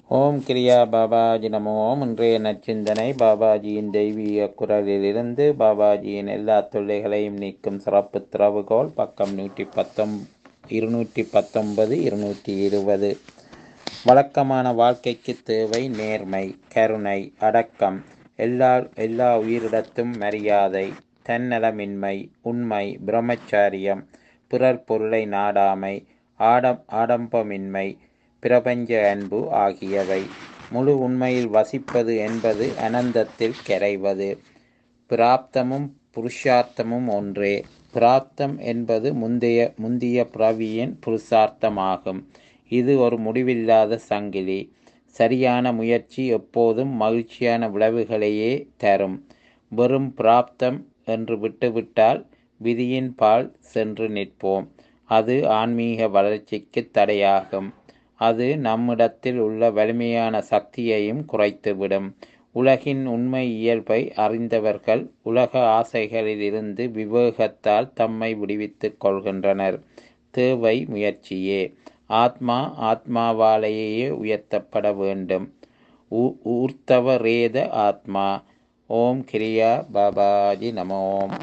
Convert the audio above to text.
ஓம் கிரியா பாபாஜி நமோ ஓம் இன்றைய நச்சிந்தனை பாபாஜியின் தெய்வீக குரலிலிருந்து பாபாஜியின் எல்லா தொல்லைகளையும் நீக்கும் சிறப்பு திறவுகோல் பக்கம் நூற்றி பத்தொம் இருநூற்றி பத்தொன்பது இருநூற்றி இருபது வழக்கமான வாழ்க்கைக்கு தேவை நேர்மை கருணை அடக்கம் எல்லா எல்லா உயிரிடத்தும் மரியாதை தன்னலமின்மை உண்மை பிரம்மச்சாரியம் பிறர் பொருளை நாடாமை ஆடம் ஆடம்பமின்மை பிரபஞ்ச அன்பு ஆகியவை முழு உண்மையில் வசிப்பது என்பது அனந்தத்தில் கரைவது பிராப்தமும் புருஷார்த்தமும் ஒன்றே பிராப்தம் என்பது முந்தைய முந்திய பிரவியின் புருஷார்த்தமாகும் இது ஒரு முடிவில்லாத சங்கிலி சரியான முயற்சி எப்போதும் மகிழ்ச்சியான விளைவுகளையே தரும் வெறும் பிராப்தம் என்று விட்டுவிட்டால் விதியின் பால் சென்று நிற்போம் அது ஆன்மீக வளர்ச்சிக்கு தடையாகும் அது நம்மிடத்தில் உள்ள வலிமையான சக்தியையும் குறைத்துவிடும் உலகின் உண்மை இயல்பை அறிந்தவர்கள் உலக ஆசைகளிலிருந்து விவேகத்தால் தம்மை விடுவித்துக் கொள்கின்றனர் தேவை முயற்சியே ஆத்மா ஆத்மாவாலேயே உயர்த்தப்பட வேண்டும் ஊர்த்தவரேத ஆத்மா ஓம் கிரியா பாபாஜி நமோம்